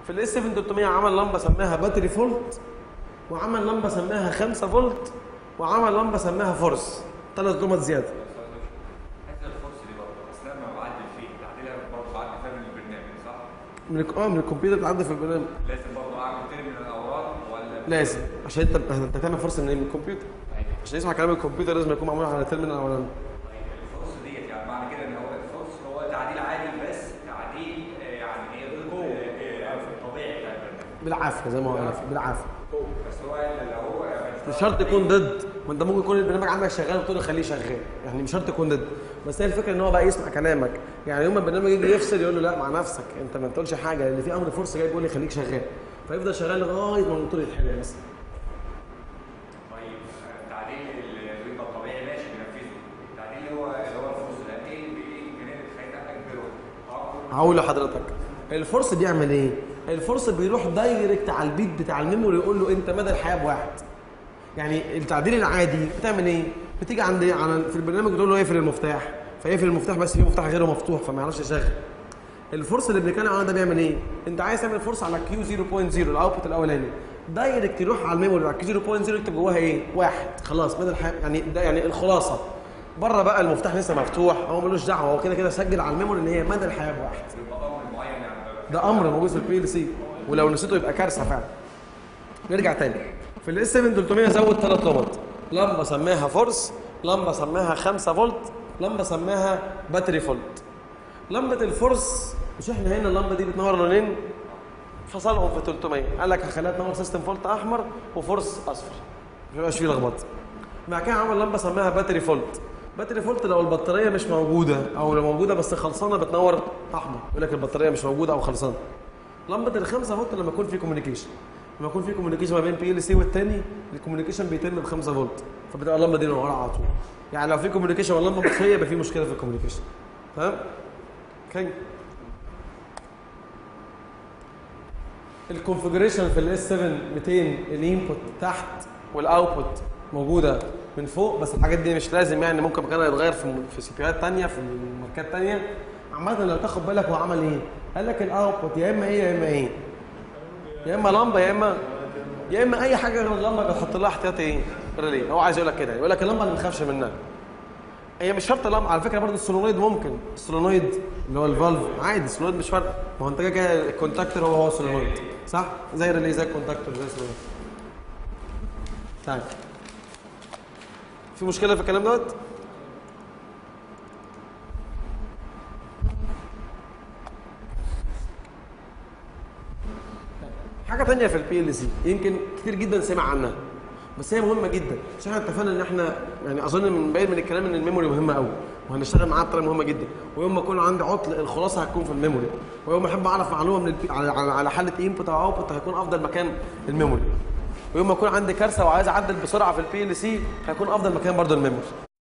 في الاس 7300 عمل لمبه سماها باتري فولت وعمل لمبه سماها 5 فولت وعمل لمبه سماها فورس ثلاث لمبات زياده حته الفرصه دي برضه اصل انا لما بعدل فيه تعديلها برضه بعدل فيها من البرنامج صح؟ من الك- اه من الكمبيوتر بتعدي في البرنامج لازم برضه اعمل تاني من الاوراق ولا لازم عشان انت انت تعمل فرصه من الكمبيوتر عشان يسمع كلام الكمبيوتر لازم يكون معمول على ترمينال اولاني الفرصه ديت يعني معنى كده ان هو الفرص هو تعديل عادي بس تعديل آه، يعني ايه ضد آه، آه، الطبيعي بتاع البرنامج بالعافيه زي ما هو عارف بالعافيه بس هو لو هو مش شرط يكون ضد ما انت ممكن يكون البرنامج عندك شغال وتقول له خليه شغال يعني مش شرط يكون ضد بس هي الفكره ان هو بقى يسمع كلامك يعني يوم ما البرنامج يجي يفصل يقول له لا مع نفسك انت ما تقولش حاجه لان في امر فرصه جاي بيقول لي خليك شغال فيفضل شغال لغايه ما الموتور يتحرق بس طيب آه، تعديل اللي بيبقى الطبيعي ماشي بنفذه التعديل اللي هو اللي هو الفرصه ده ايه بايه امكانيه تخليها اكبر اكبر هقول لحضرتك الفورس بيعمل ايه؟ الفورس بيروح دايركت على البيت بتاع الميموري يقول له انت مدى الحياه بواحد. يعني التعديل العادي بتعمل ايه؟ بتيجي عند على في البرنامج تقول له اقفل المفتاح فيقفل المفتاح بس في مفتاح غيره مفتوح فما يعرفش يشغل. الفورس اللي بنتكلم عنه ده بيعمل ايه؟ انت عايز تعمل فورس على كيو 0.0 الاوتبوت الاولاني دايركت يروح على الميموري على كيو 0.0 يكتب جواها ايه؟ واحد خلاص مدى الحياه يعني ده يعني الخلاصه بره بقى المفتاح لسه مفتوح هو ملوش دعوه هو كده كده سجل على الميموري ان هي مدى الحياه بواحد. يبقى امر معين يعني ده امر موجود في البي ال سي ولو نسيته يبقى كارثه فعلا نرجع تاني في الاس 7 300 زود ثلاث لمبات لمبه سماها فورس لمبه سماها 5 فولت لمبه سماها باتري فولت لمبه الفورس مش احنا هنا اللمبه دي بتنور لونين فصلهم في 300 قال لك هخليها تنور سيستم فولت احمر وفورس اصفر ما يبقاش فيه لخبطه بعد كده عمل لمبه سماها باتري فولت باتري فولت لو البطاريه مش موجوده او لو موجوده بس خلصانه بتنور احمر يقول لك البطاريه مش موجوده او خلصانه لمبه الخمسه فولت لما يكون في كوميونيكيشن لما يكون في كوميونيكيشن ما بين بي ال سي والتاني الكوميونيكيشن بيتم ب 5 فولت فبتبقى اللمبه دي منوره على طول يعني لو في كوميونيكيشن واللمبه مطفيه يبقى في مشكله في الكوميونيكيشن تمام اوكي الكونفجريشن في الاس 7 200 الانبوت تحت والاوتبوت موجوده من فوق بس الحاجات دي مش لازم يعني ممكن مكانها يتغير في في سي بيات ثانيه في ماركات ثانيه عامه لو تاخد بالك هو عمل ايه؟ قال لك الاوتبوت يا اما ايه يا اما ايه؟ يا اما لمبه يا اما يا اما اي حاجه غير اللمبه بتحط لها احتياطي ايه؟ ريلي هو عايز يقول لك كده يقول لك اللمبه اللي ما نخافش منها هي مش شرط لمبه على فكره برضه السولونويد ممكن السولونويد اللي هو الفالف عادي السولونويد مش فارقه ما هو انت كده كده الكونتاكتور هو هو السولونويد صح؟ زي الريلي زي الكونتاكتور زي السولونويد طيب في مشكله في الكلام دوت؟ حاجه تانية في البي ال سي يمكن كتير جدا سمع عنها بس هي مهمه جدا عشان احنا اتفقنا ان احنا يعني اظن من باين من الكلام ان الميموري مهمه قوي وهنشتغل معاها بطريقه مهمه جدا ويوم ما يكون عندي عطل الخلاصه هتكون في الميموري ويوم ما احب اعرف معلومه من البي... على على على حاله انبوت او اوتبوت هيكون افضل مكان الميموري ويوم ما يكون عندي كارثه وعايز اعدل بسرعه في البي ال سي هيكون افضل مكان برضه الميموري